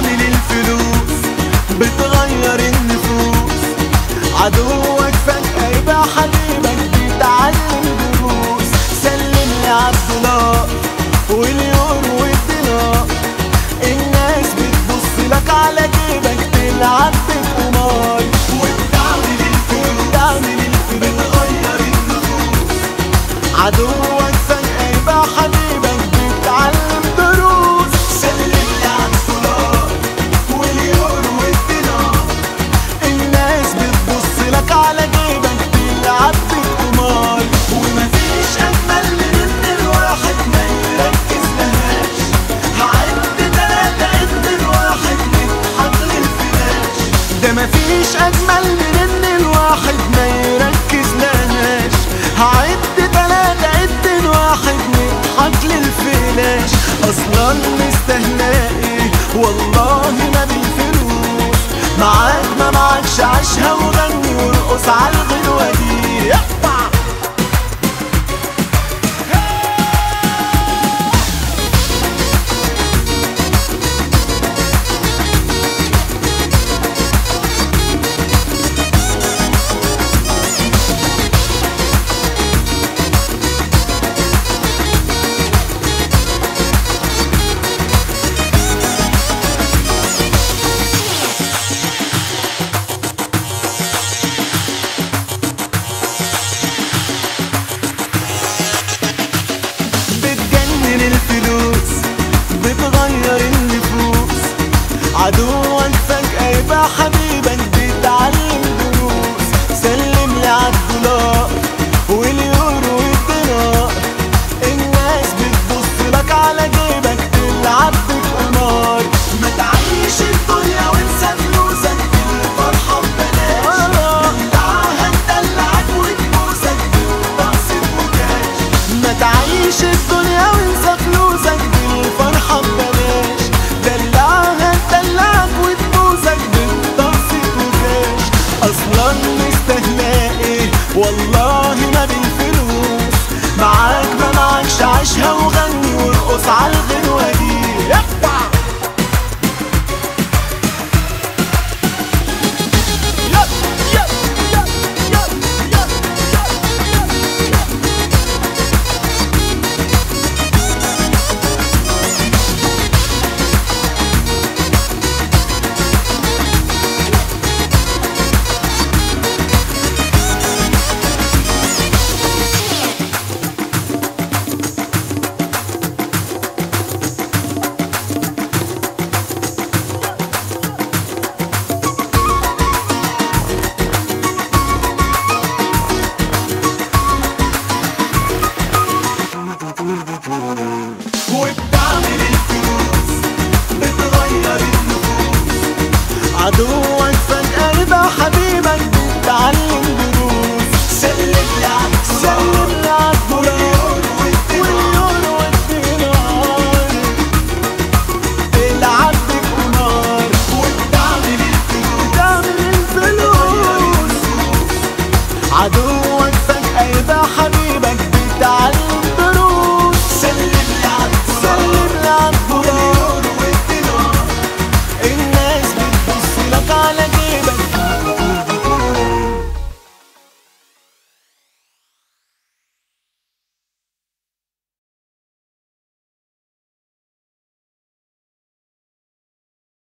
وبتعمل الفلوس بتغير النفوس عدوك فجأة يبقى حبيبك بيتعلم دروس سلم لي عالدولار واليورو والدينار الناس بتبص لك على جيبك تلعب بالقمار وبتعمل الفلوس بتعمل الفلوس بتغير النفوس عدوك فجأة يبقى حبيبك بيتعلم دروس سلم لي عالدولار واليورو والدينار الناس بتبص لك على جيبك تلعب بالقمار ومفيش أجمل من إن الواحد ما يركز لهاش هعد تلاتة عد الواحد نضحك للفلاش ده مفيش أجمل من إن الواحد ما يركز لهاش هعد تلاتة عد الواحد نضحك للفلاش أصلا مستهلاقي والله ما بالفلوس معاك ما معكش عيشها وغني وارقص على الغنوة دي يقطع بتجنن الفلوس بتغير النفوس عدوك فجأة يبقى حبيبك بيتعلم دروس سلم لي عالدولار واليورو والدينار الناس بتبص لك على جيبك تلعب بالقمار ما تعيش الدنيا وانسى فلوسك بالفرحة ببلاش دلعها تدلعك وتبوسك بالتقسيط وكاش ما تعيش الدنيا وانسى فلوسك بالفرحة ببلاش دلعها تدلعك وتبوسك بالتقسيط وكاش اصلا مستهلاقي والله ما بالفلوس معاك ما معكش عيشها وغني وارقص على الغنوة دي يقطع يب يب يب يب يب يب يب وبتعمل الفلوس بتغير النفوس عدو